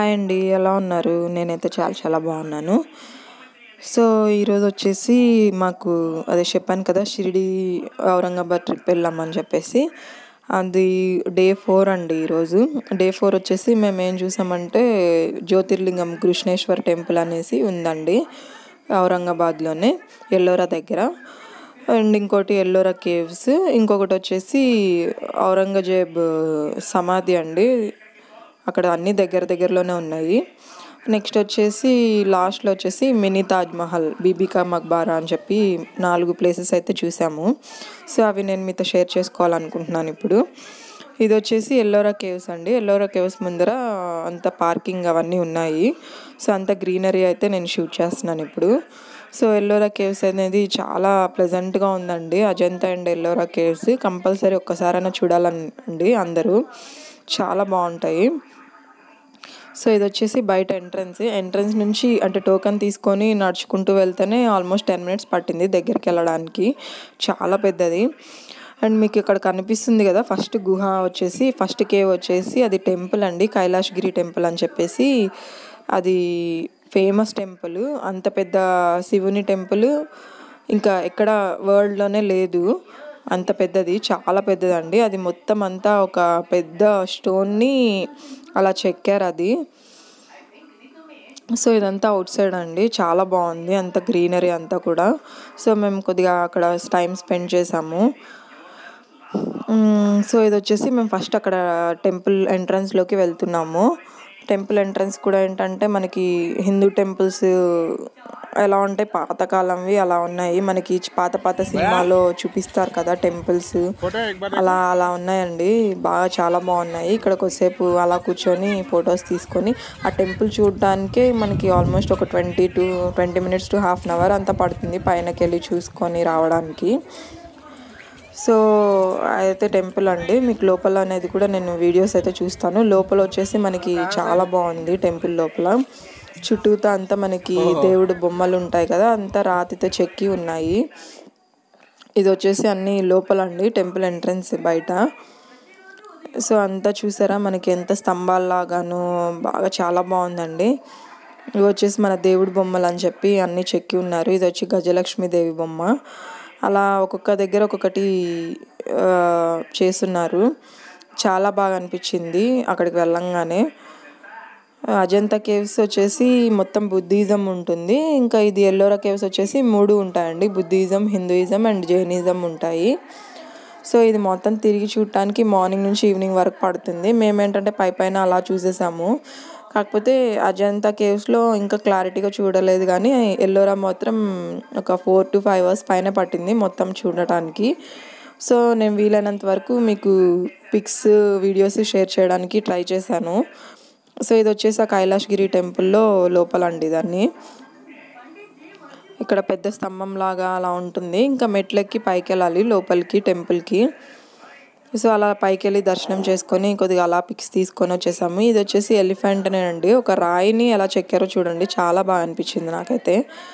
hi అండి ఎలా ఉన్నారు నేనైతే చాలా చాలా బాగున్నాను సో ఈరోజు వచ్చేసి మాకు అదే చెప్పాను కదా షిరిడి ఔరంగాబాద్ ట్రిప్ వెళ్ళామని చెప్పేసి అది డే ఫోర్ అండి ఈరోజు డే ఫోర్ వచ్చేసి మేము ఏం చూసామంటే జ్యోతిర్లింగం కృష్ణేశ్వర్ టెంపుల్ అనేసి ఉందండి ఔరంగాబాద్లోనే ఎల్లోరా దగ్గర అండ్ ఇంకోటి ఎల్లోరా కేవ్స్ ఇంకొకటి వచ్చేసి ఔరంగజేబ్ సమాధి అండి అక్కడ అన్ని దగ్గర దగ్గరలోనే ఉన్నాయి నెక్స్ట్ వచ్చేసి లాస్ట్లో వచ్చేసి మినీ తాజ్ మహల్ బీబికా మక్బారా అని చెప్పి నాలుగు ప్లేసెస్ అయితే చూసాము సో అవి నేను మీతో షేర్ చేసుకోవాలనుకుంటున్నాను ఇప్పుడు ఇది వచ్చేసి ఎల్లోరా కేవ్స్ అండి ఎల్లోరా కేవ్స్ ముందర అంత పార్కింగ్ అవన్నీ ఉన్నాయి సో అంత గ్రీనరీ అయితే నేను షూట్ చేస్తున్నాను ఇప్పుడు సో ఎల్లోరా కేవ్స్ అనేది చాలా ప్లెజెంట్గా ఉందండి Ajanta and Ellora caves compulsory ఒక్కసారైనా చూడాలండి అందరూ చాలా బాగుంటాయి సో ఇది వచ్చేసి బయట ఎంట్రన్స్ ఎంట్రన్స్ నుంచి అంటే టోకెన్ తీసుకొని నడుచుకుంటూ వెళ్తేనే ఆల్మోస్ట్ టెన్ మినిట్స్ పట్టింది దగ్గరికి వెళ్ళడానికి చాలా పెద్దది అండ్ మీకు ఇక్కడ కనిపిస్తుంది కదా ఫస్ట్ గుహ వచ్చేసి ఫస్ట్ కేవ్ వచ్చేసి అది టెంపుల్ అండి కైలాష్గిరి టెంపుల్ అని చెప్పేసి అది ఫేమస్ టెంపుల్ అంత పెద్ద శివుని టెంపుల్ ఇంకా ఎక్కడ వరల్డ్లోనే లేదు అంత పెద్దది చాలా పెద్దదండి అది మొత్తం అంతా ఒక పెద్ద స్టోన్ని అలా చెక్కారు అది సో ఇదంతా అవుట్ సైడ్ అండి చాలా బాగుంది అంత గ్రీనరీ అంతా కూడా సో మేము కొద్దిగా అక్కడ టైం స్పెండ్ చేసాము సో ఇది వచ్చేసి మేము ఫస్ట్ అక్కడ టెంపుల్ ఎంట్రన్స్లోకి వెళ్తున్నాము టెంపుల్ ఎంట్రన్స్ కూడా ఏంటంటే మనకి హిందూ టెంపుల్స్ ఎలా ఉంటాయి పాతకాలంవి అలా ఉన్నాయి మనకి పాత పాత సినిమాలో చూపిస్తారు కదా టెంపుల్స్ అలా అలా ఉన్నాయండి బాగా చాలా బాగున్నాయి ఇక్కడ కొద్దిసేపు అలా కూర్చొని ఫొటోస్ తీసుకొని ఆ టెంపుల్ చూడడానికే మనకి ఆల్మోస్ట్ ఒక twenty to twenty minutes to half an hour అంతా పడుతుంది పైనకి వెళ్ళి చూసుకొని రావడానికి సో అయితే టెంపుల్ అండి మీకు లోపల అనేది కూడా నేను వీడియోస్ అయితే చూస్తాను లోపల వచ్చేసి మనకి చాలా బాగుంది టెంపుల్ లోపల చుట్టూతా అంతా మనకి దేవుడు బొమ్మలు ఉంటాయి కదా అంతా రాతితో చెక్కి ఉన్నాయి ఇది వచ్చేసి అన్ని లోపల అండి టెంపుల్ ఎంట్రన్స్ బయట సో అంతా చూసారా మనకి ఎంత స్తంభాల్లాగాను బాగా చాలా బాగుందండి ఇవి వచ్చేసి మన దేవుడి బొమ్మలు అని చెప్పి అన్నీ చెక్కి ఉన్నారు ఇది వచ్చి గజలక్ష్మి దేవి బొమ్మ అలా ఒక్కొక్క దగ్గర ఒక్కొక్కటి చేస్తున్నారు చాలా బాగా అనిపించింది అక్కడికి వెళ్ళంగానే అజంతా కేవ్స్ వచ్చేసి మొత్తం బుద్ధిజం ఉంటుంది ఇంకా ఇది ఎల్లోరా కేవ్స్ వచ్చేసి మూడు ఉంటాయండి బుద్ధిజం హిందూయిజం అండ్ జైనిజం ఉంటాయి సో ఇది మొత్తం తిరిగి చూడటానికి మార్నింగ్ నుంచి ఈవినింగ్ వరకు పడుతుంది మేమేంటంటే పై పైన అలా చూసేసాము కాకపోతే అజంతా కేవ్స్లో ఇంకా క్లారిటీగా చూడలేదు కానీ ఎల్లోరా మాత్రం ఒక ఫోర్ టు ఫైవ్ అవర్స్ పైన పట్టింది మొత్తం చూడటానికి సో నేను వీలైనంత వరకు మీకు పిక్స్ వీడియోస్ షేర్ చేయడానికి ట్రై చేశాను సో ఇది వచ్చేసి ఆ కైలాష్గిరి టెంపుల్లో లోపలండి దాన్ని ఇక్కడ పెద్ద స్తంభం లాగా అలా ఉంటుంది ఇంకా మెట్లెక్కి పైకి వెళ్ళాలి లోపలికి టెంపుల్కి సో అలా పైకి వెళ్ళి దర్శనం చేసుకొని కొద్దిగా అలా పిక్స్ తీసుకొని వచ్చేసాము ఇది వచ్చేసి ఎలిఫెంట్నే అండి ఒక రాయిని ఎలా చెక్కారో చూడండి చాలా బాగా అనిపించింది నాకైతే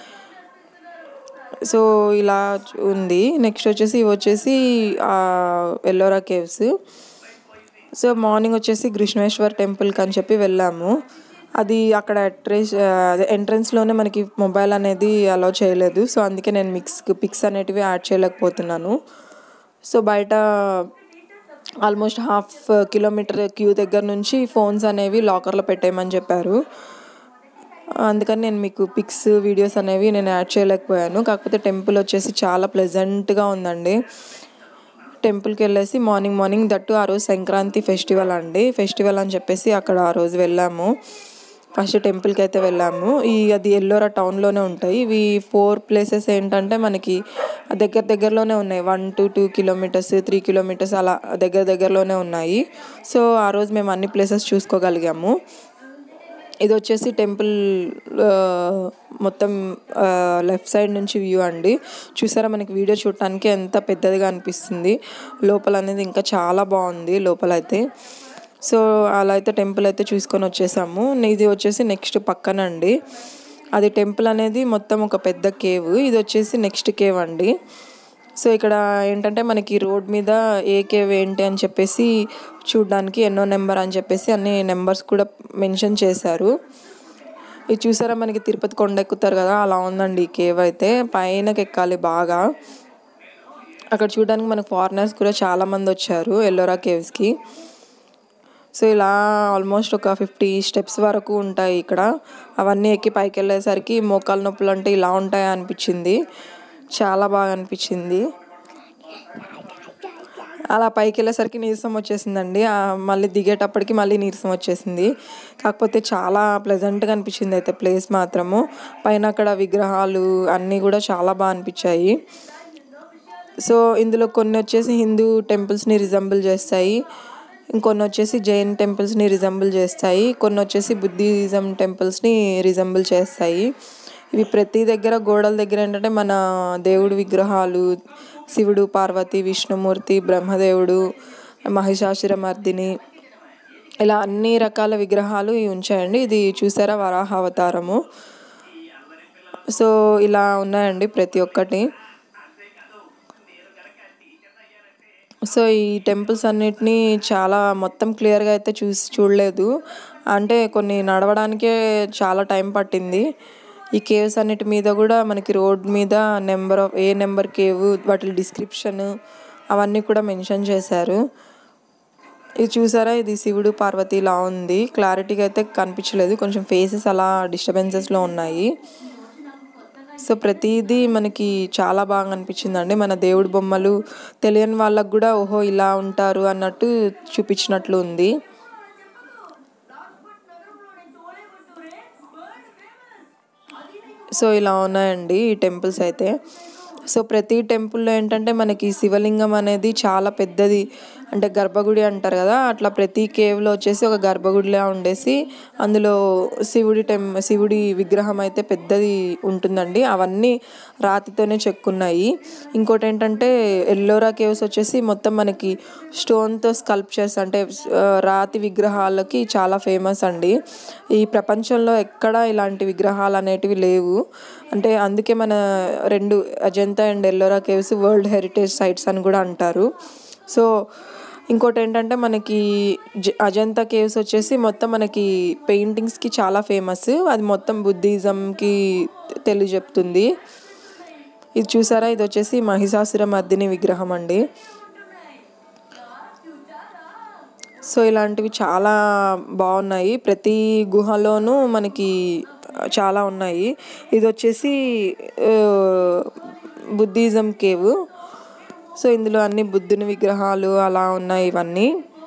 సో ఇలా ఉంది నెక్స్ట్ వచ్చేసి ఇవి వచ్చేసి ఎల్లోరా కేవ్స్ సో మార్నింగ్ వచ్చేసి కృష్ణేశ్వర్ టెంపుల్కి అని చెప్పి వెళ్ళాము అది అక్కడ అట్రేస్ అదే ఎంట్రన్స్లోనే మనకి మొబైల్ అనేది అలౌ చేయలేదు సో అందుకే నేను మిక్స్ పిక్స్ అనేటివి యాడ్ చేయలేకపోతున్నాను సో బయట ఆల్మోస్ట్ హాఫ్ కిలోమీటర్ క్యూ దగ్గర నుంచి ఫోన్స్ అనేవి లాకర్లో పెట్టేయమని చెప్పారు అందుకని నేను మీకు పిక్స్ వీడియోస్ అనేవి నేను యాడ్ చేయలేకపోయాను కాకపోతే టెంపుల్ వచ్చేసి చాలా ప్లెజెంట్గా ఉందండి టెంపుల్కి వెళ్ళేసి మార్నింగ్ మార్నింగ్ దట్టు ఆ రోజు సంక్రాంతి ఫెస్టివల్ అండి ఫెస్టివల్ అని చెప్పేసి అక్కడ ఆ రోజు వెళ్ళాము ఫస్ట్ టెంపుల్కి అయితే వెళ్ళాము ఈ అది ఎల్లోరా టౌన్లోనే ఉంటాయి ఇవి ఫోర్ ప్లేసెస్ ఏంటంటే మనకి దగ్గర దగ్గరలోనే ఉన్నాయి one to two kilometres three kilometres అలా దగ్గర దగ్గరలోనే ఉన్నాయి సో ఆ రోజు మేము అన్ని ప్లేసెస్ చూసుకోగలిగాము ఇది వచ్చేసి టెంపుల్ మొత్తం లెఫ్ట్ సైడ్ నుంచి వ్యూ అండి చూసారా మనకి వీడియో చూడటానికి ఎంత పెద్దదిగా అనిపిస్తుంది లోపల అనేది ఇంకా చాలా బాగుంది లోపలైతే సో అలా అయితే టెంపుల్ అయితే చూసుకొని వచ్చేసాము ఇది వచ్చేసి నెక్స్ట్ పక్కన అండి అది టెంపుల్ అనేది మొత్తం ఒక పెద్ద కేవ్ ఇది వచ్చేసి నెక్స్ట్ కేవ్ అండి సో ఇక్కడ ఏంటంటే మనకి రోడ్ మీద ఏ కేవ్ ఏంటి అని చెప్పేసి చూడడానికి ఎన్నో నెంబర్ అని చెప్పేసి అన్ని నెంబర్స్ కూడా మెన్షన్ చేశారు ఇది చూసారా మనకి తిరుపతి కొండ ఎక్కుతారు కదా అలా ఉందండి ఈ కేవ్ అయితే పైనకి ఎక్కాలి బాగా అక్కడ చూడడానికి మనకు ఫారినర్స్ కూడా చాలామంది వచ్చారు ఎల్లోరా కేవ్స్కి సో ఇలా ఆల్మోస్ట్ ఒక ఫిఫ్టీ స్టెప్స్ వరకు ఉంటాయి ఇక్కడ అవన్నీ ఎక్కి పైకి వెళ్ళేసరికి మోకాలు నొప్పులు అంటే ఇలా ఉంటాయా అనిపించింది చాలా బాగా అనిపించింది అలా పైకి వెళ్ళేసరికి నీరసం వచ్చేసిందండి ఆ మళ్ళీ దిగేటప్పటికి మళ్ళీ నీరసం వచ్చేసింది కాకపోతే చాలా ప్లెజెంట్గా అనిపించింది అయితే ప్లేస్ మాత్రము పైన అక్కడ విగ్రహాలు అన్నీ కూడా చాలా బాగా అనిపించాయి సో ఇందులో కొన్ని వచ్చేసి హిందూ టెంపుల్స్ని రిజంబుల్ చేస్తాయి ఇంకొన్ని వచ్చేసి జైన్ టెంపుల్స్ని రిజంబుల్ చేస్తాయి కొన్ని వచ్చేసి బుద్ధిజం టెంపుల్స్ని రిజంబుల్ చేస్తాయి ఇవి ప్రతి దగ్గర గోడల దగ్గర ఏంటంటే మన దేవుడి విగ్రహాలు శివుడు పార్వతి విష్ణుమూర్తి బ్రహ్మదేవుడు మహిషాసురమర్దిని ఇలా అన్ని రకాల విగ్రహాలు ఇవి ఉంచాయండి ఇది చూసారా వరాహ అవతారము సో ఇలా ఉన్నాయండి ప్రతి ఒక్కటి సో ఈ టెంపుల్స్ అన్నిటినీ చాలా మొత్తం క్లియర్గా అయితే చూసి చూడలేదు అంటే కొన్ని నడవడానికే చాలా టైం పట్టింది ఈ కేవ్స్ అన్నిటి మీద కూడా మనకి రోడ్ మీద number of a number cave వాటి డిస్క్రిప్షన్ అవన్నీ కూడా మెన్షన్ చేశారు ఇది చూసారా ఇది శివుడు పార్వతి ఇలా ఉంది క్లారిటీగా అయితే కనిపించలేదు కొంచెం ఫేసెస్ అలా డిస్టర్బెన్సెస్లో ఉన్నాయి సో ప్రతిదీ మనకి చాలా బాగా అనిపించిందండి మన దేవుడి బొమ్మలు తెలియని వాళ్ళకు కూడా ఓహో ఇలా ఉంటారు అన్నట్టు చూపించినట్లు ఉంది సో ఇలా ఉన్నాయండి ఈ టెంపుల్స్ అయితే సో ప్రతి టెంపుల్లో ఏంటంటే మనకి శివలింగం అనేది చాలా పెద్దది అంటే గర్భగుడి అంటారు కదా అట్లా ప్రతి కేవ్లో వచ్చేసి ఒక గర్భగుడిలా ఉండేసి అందులో శివుడి టెం శివుడి విగ్రహం అయితే పెద్దది ఉంటుందండి అవన్నీ రాతితోనే చెక్కున్నాయి ఇంకోటి ఏంటంటే ఎల్లోరా కేవ్స్ వచ్చేసి మొత్తం మనకి స్టోన్తో స్కల్ప్చర్స్ అంటే ఆ, రాతి విగ్రహాలకి చాలా ఫేమస్ అండి ఈ ప్రపంచంలో ఎక్కడ ఇలాంటి విగ్రహాలు అనేటివి లేవు అంటే అందుకే మన రెండు Ajanta and Ellora caves world heritage sites అని కూడా అంటారు సో ఇంకోటి ఏంటంటే మనకి జ- అజంతా కేవ్స్ వచ్చేసి మొత్తం మనకి పెయింటింగ్స్కి చాలా ఫేమస్ అది మొత్తం బుద్ధిజంకి తెలియజెప్తుంది ఇది చూసారా ఇది వచ్చేసి మహిషాసుర మర్దిని విగ్రహం అండి సో ఇలాంటివి చాలా బాగున్నాయి ప్రతి గుహలోనూ మనకి చాలా ఉన్నాయి ఇది వచ్చేసి ఆ, బుద్ధిజం కేవ్ సో ఇందులో అన్ని బుద్ధుని విగ్రహాలు అలా ఉన్నాయి ఇవన్నీ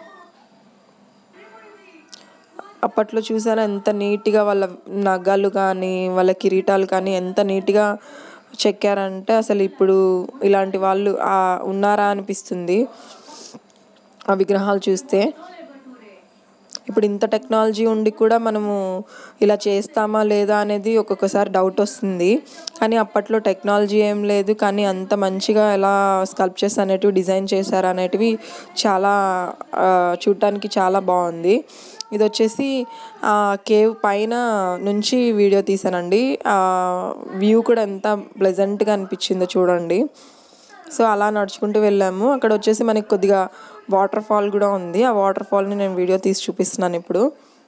అప్పట్లో చూసారా ఎంత నీట్గా వాళ్ళ నగలు కానీ వాళ్ళ కిరీటాలు కానీ ఎంత నీట్గా చెక్కారంటే అసలు ఇప్పుడు ఇలాంటి వాళ్ళు ఆ ఉన్నారా అనిపిస్తుంది ఆ విగ్రహాలు చూస్తే ఇప్పుడు ఇంత టెక్నాలజీ ఉండి కూడా మనము ఇలా చేస్తామా లేదా అనేది ఒక్కొక్కసారి డౌట్ వస్తుంది కానీ అప్పట్లో టెక్నాలజీ ఏం లేదు కానీ అంత మంచిగా ఎలా స్కల్ప్చర్స్ అనేటివి డిజైన్ చేశారు అనేటివి చాలా ఆ, చూడటానికి చాలా బాగుంది ఇది వచ్చేసి ఆ కేవ్ పైన నుంచి వీడియో తీసానండి ఆ వ్యూ కూడా ఎంత ప్లెజెంట్గా అనిపించిందో చూడండి సో అలా నడుచుకుంటూ వెళ్ళాము అక్కడ వచ్చేసి మనకి కొద్దిగా వాటర్ ఫాల్ కూడా ఉంది ఆ వాటర్ ఫాల్ని నేను వీడియో తీసి చూపిస్తున్నాను ఇప్పుడు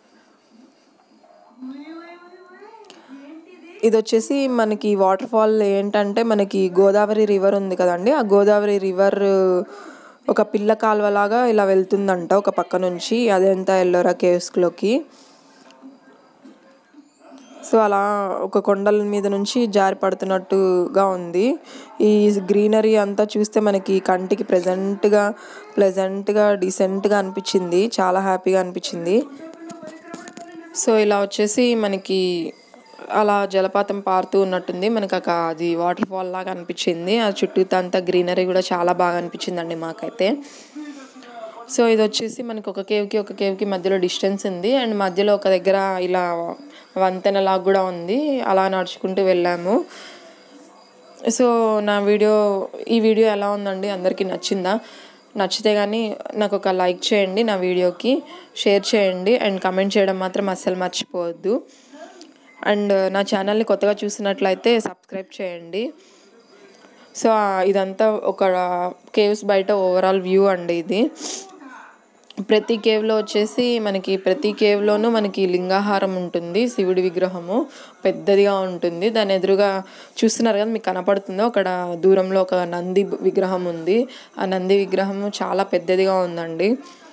ఇది వచ్చేసి మనకి వాటర్ ఫాల్ ఏంటంటే మనకి గోదావరి రివర్ ఉంది కదండి ఆ గోదావరి రివర్ ఒక పిల్ల కాలువలాగా ఇలా వెళ్తుందంట ఒక పక్క నుంచి అదంతా ఎల్లోరా కేవ్స్లోకి సో అలా ఒక కొండల మీద నుంచి జారి పడుతున్నట్టుగా ఉంది ఈ గ్రీనరీ అంతా చూస్తే మనకి కంటికి ప్రెజెంట్గా ప్లెజెంట్గా డీసెంట్గా అనిపించింది చాలా హ్యాపీగా అనిపించింది సో ఇలా వచ్చేసి మనకి అలా జలపాతం పారుతూ ఉన్నట్టుంది మనకు ఒక అది వాటర్ ఫాల్ లాగా అనిపించింది ఆ చుట్టూతా అంతా గ్రీనరీ కూడా చాలా బాగా అనిపించిందండి మాకైతే సో ఇది వచ్చేసి మనకి ఒక కేవ్కి ఒక కేవ్కి మధ్యలో డిస్టెన్స్ ఉంది అండ్ మధ్యలో ఒక దగ్గర ఇలా వంతెన లాగా కూడా ఉంది అలా నడుచుకుంటూ వెళ్ళాము సో నా వీడియో ఈ వీడియో ఎలా ఉందండి అందరికీ నచ్చిందా నచ్చితే కానీ నాకు ఒక లైక్ చేయండి నా వీడియోకి షేర్ చేయండి అండ్ కమెంట్ చేయడం మాత్రం అస్సలు మర్చిపోవద్దు అండ్ నా ఛానల్ని కొత్తగా చూసినట్లయితే సబ్స్క్రైబ్ చేయండి సో ఆ ఇదంతా ఒక కేవ్స్ బయట ఓవరాల్ వ్యూ అండి ఇది ప్రతి కేవ్లో వచ్చేసి మనకి ప్రతి కేవ్లోనూ మనకి లింగాహారం ఉంటుంది శివుడి విగ్రహము పెద్దదిగా ఉంటుంది దాని ఎదురుగా చూస్తున్నారు కదా మీకు కనపడుతుందో అక్కడ దూరంలో ఒక నంది విగ్రహం ఉంది ఆ నంది విగ్రహము చాలా పెద్దదిగా ఉందండి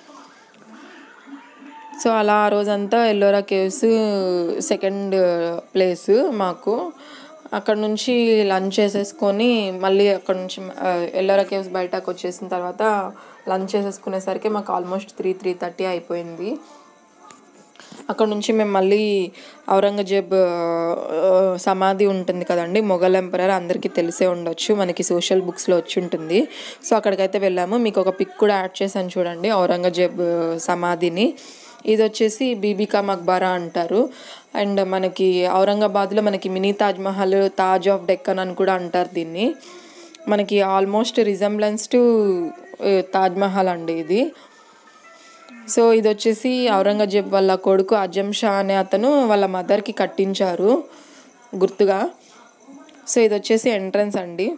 సో అలా ఆ రోజంతా ఎల్లోరా కేవ్స్ సెకండ్ ప్లేస్ మాకు అక్కడ నుంచి లంచ్ చేసేసుకొని మళ్ళీ అక్కడ నుంచి ఆ, ఎల్లోరా కేవ్స్ బయటకు వచ్చేసిన తర్వాత లంచ్ చేసేసుకునేసరికి మాకు ఆల్మోస్ట్ త్రీ త్రీ థర్టీ అయిపోయింది అక్కడ నుంచి మేము మళ్ళీ ఔరంగజేబ్ ఆ, సమాధి ఉంటుంది కదండి మొఘల్ ఎంపరర్ అందరికీ తెలిసే ఉండొచ్చు మనకి సోషల్ బుక్స్లో వచ్చి ఉంటుంది సో అక్కడికైతే వెళ్ళాము మీకు ఒక పిక్ కూడా యాడ్ చేశాను చూడండి ఔరంగజేబ్ సమాధిని ఇది వచ్చేసి బీబికా మక్బారా అంటారు అండ్ మనకి ఔరంగాబాద్లో మనకి మినీ తాజ్ మహల్ తాజ్ ఆఫ్ డెక్కన్ అని కూడా అంటారు దీన్ని మనకి almost resemblance to Taj Mahal అండి ఇది సో ఇది వచ్చేసి ఔరంగజేబ్ వాళ్ళ కొడుకు అజం షా అనే అతను వాళ్ళ మదర్కి కట్టించారు గుర్తుగా సో ఇది వచ్చేసి ఎంట్రన్స్ అండి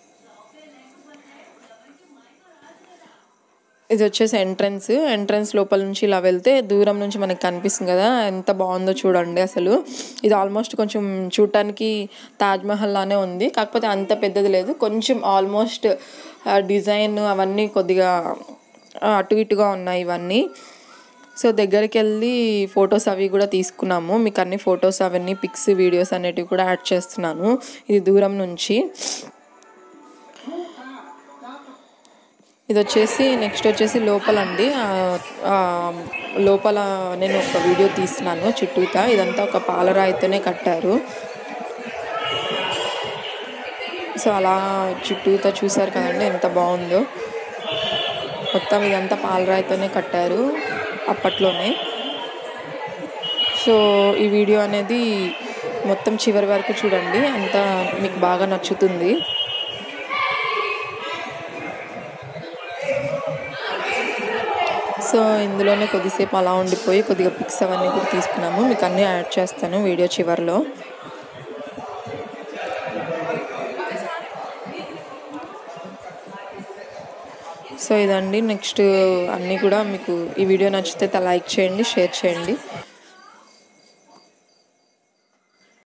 ఇది వచ్చేసి ఎంట్రన్స్ ఎంట్రన్స్ లోపల నుంచి ఇలా వెళ్తే దూరం నుంచి మనకి కనిపిస్తుంది కదా ఎంత బాగుందో చూడండి అసలు ఇది ఆల్మోస్ట్ కొంచెం చూడటానికి తాజ్ మహల్ లానే ఉంది కాకపోతే అంత పెద్దది లేదు కొంచెం ఆల్మోస్ట్ డిజైన్ అవన్నీ కొద్దిగా ఆ, అటు ఇటుగా ఉన్నాయి ఇవన్నీ సో దగ్గరికి వెళ్ళి ఫొటోస్ అవి కూడా తీసుకున్నాము మీకు అన్ని ఫొటోస్ అవన్నీ పిక్స్ వీడియోస్ అనేటివి కూడా యాడ్ చేస్తున్నాను ఇది దూరం నుంచి ఇది వచ్చేసి నెక్స్ట్ వచ్చేసి లోపల అండి ఆ- ఆ లోపల నేను ఒక వీడియో తీస్తున్నాను చుట్టూతా ఇదంతా ఒక పాలరాయితోనే కట్టారు సో అలా చుట్టూతా చూసారు కదండి ఎంత బాగుందో మొత్తం ఇదంతా పాలరాయితోనే కట్టారు అప్పట్లోనే సో ఈ వీడియో అనేది మొత్తం చివరి వరకు చూడండి అంతా మీకు బాగా నచ్చుతుంది సో ఇందులోనే కొద్దిసేపు అలా ఉండిపోయి కొద్దిగా పిక్స్ అవన్నీ కూడా తీసుకున్నాము మీకు అన్నీ యాడ్ చేస్తాను వీడియో చివరిలో సో ఇదండి నెక్స్ట్ అన్నీ కూడా మీకు ఈ వీడియో నచ్చితే లైక్ చేయండి షేర్ చేయండి